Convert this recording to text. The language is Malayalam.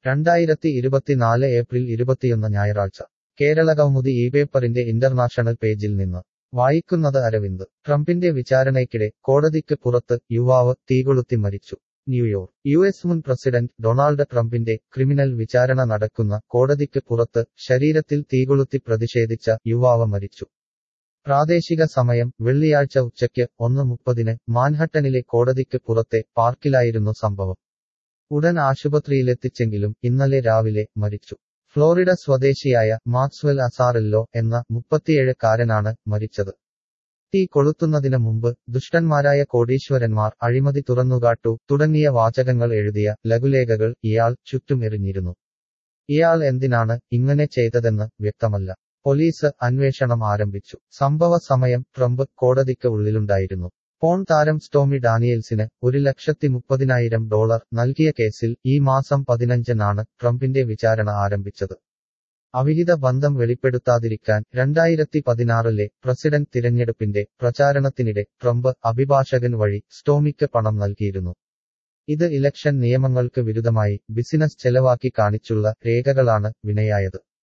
രണ്ടായിരത്തി ഇരുപത്തിനാല് ഏപ്രിൽ ഇരുപത്തിയൊന്ന് ഞായറാഴ്ച കേരള കൗമുദി ഈ പേപ്പറിന്റെ ഇന്റർനാഷണൽ പേജിൽ നിന്ന് വായിക്കുന്നത് അരവിന്ദ് ട്രംപിന്റെ വിചാരണയ്ക്കിടെ കോടതിക്ക് പുറത്ത് യുവാവ് തീകൊളുത്തി മരിച്ചു ന്യൂയോർക്ക് യു എസ് മുൻ പ്രസിഡന്റ് ഡൊണാൾഡ് ട്രംപിന്റെ ക്രിമിനൽ വിചാരണ നടക്കുന്ന കോടതിക്ക് പുറത്ത് ശരീരത്തിൽ തീകൊളുത്തി പ്രതിഷേധിച്ച യുവാവ് മരിച്ചു പ്രാദേശിക സമയം വെള്ളിയാഴ്ച ഉച്ചയ്ക്ക് ഒന്ന് മുപ്പതിന് മാൻഹട്ടനിലെ കോടതിക്ക് പുറത്തെ പാർക്കിലായിരുന്നു സംഭവം ഉടൻ ആശുപത്രിയിലെത്തിച്ചെങ്കിലും ഇന്നലെ രാവിലെ മരിച്ചു ഫ്ലോറിഡ സ്വദേശിയായ മാക്സ്വെൽ അസാറല്ലോ എന്ന മുപ്പത്തിയേഴ് മരിച്ചത് തീ കൊളുത്തുന്നതിന് മുമ്പ് ദുഷ്ടന്മാരായ കോടീശ്വരന്മാർ അഴിമതി തുറന്നുകാട്ടു തുടങ്ങിയ വാചകങ്ങൾ എഴുതിയ ലഘുലേഖകൾ ഇയാൾ ചുറ്റും എറിഞ്ഞിരുന്നു ഇയാൾ എന്തിനാണ് ഇങ്ങനെ ചെയ്തതെന്ന് വ്യക്തമല്ല പോലീസ് അന്വേഷണം ആരംഭിച്ചു സംഭവ സമയം ട്രംപ് കോടതിക്ക് ഉള്ളിലുണ്ടായിരുന്നു പോൺ താരം സ്റ്റോമി ഡാനിയൽസിന് ഒരു ലക്ഷത്തി മുപ്പതിനായിരം ഡോളർ നൽകിയ കേസിൽ ഈ മാസം പതിനഞ്ചിനാണ് ട്രംപിന്റെ വിചാരണ ആരംഭിച്ചത് അവിഹിത ബന്ധം വെളിപ്പെടുത്താതിരിക്കാൻ രണ്ടായിരത്തി പതിനാറിലെ പ്രസിഡന്റ് തിരഞ്ഞെടുപ്പിന്റെ പ്രചാരണത്തിനിടെ ട്രംപ് അഭിഭാഷകൻ വഴി സ്റ്റോമിക്ക് പണം നൽകിയിരുന്നു ഇത് ഇലക്ഷൻ നിയമങ്ങൾക്ക് വിരുദ്ധമായി ബിസിനസ് ചെലവാക്കി കാണിച്ചുള്ള രേഖകളാണ് വിനയായത്